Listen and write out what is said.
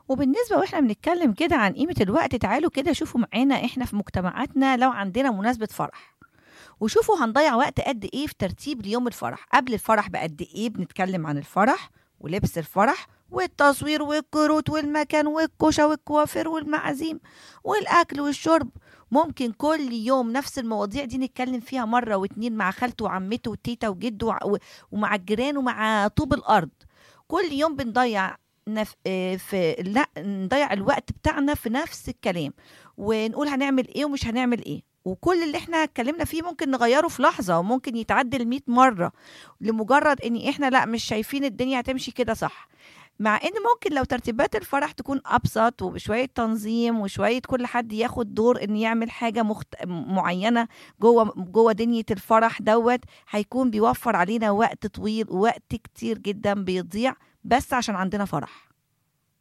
وبالنسبة واحنا بنتكلم كده عن قيمة الوقت تعالوا كده شوفوا معانا احنا في مجتمعاتنا لو عندنا مناسبة فرح وشوفوا هنضيع وقت قد ايه في ترتيب ليوم الفرح قبل الفرح بقد ايه بنتكلم عن الفرح ولبس الفرح والتصوير والكروت والمكان والكوشة والكوافير والمعازيم والأكل والشرب ممكن كل يوم نفس المواضيع دي نتكلم فيها مرة واتنين مع خالته وعمته وتيتا وجده وع- ومع الجيران ومع طوب الأرض كل يوم بنضيع نف... آه، في لا نضيع الوقت بتاعنا في نفس الكلام ونقول هنعمل ايه ومش هنعمل ايه وكل اللي احنا اتكلمنا فيه ممكن نغيره في لحظة وممكن يتعدل 100 مرة لمجرد ان احنا لا مش شايفين الدنيا هتمشي كده صح مع ان ممكن لو ترتيبات الفرح تكون ابسط وبشويه تنظيم وشويه كل حد ياخد دور ان يعمل حاجه مخت... معينه جوه جوه دنيا الفرح دوت هيكون بيوفر علينا وقت طويل ووقت كتير جدا بيضيع بس عشان عندنا فرح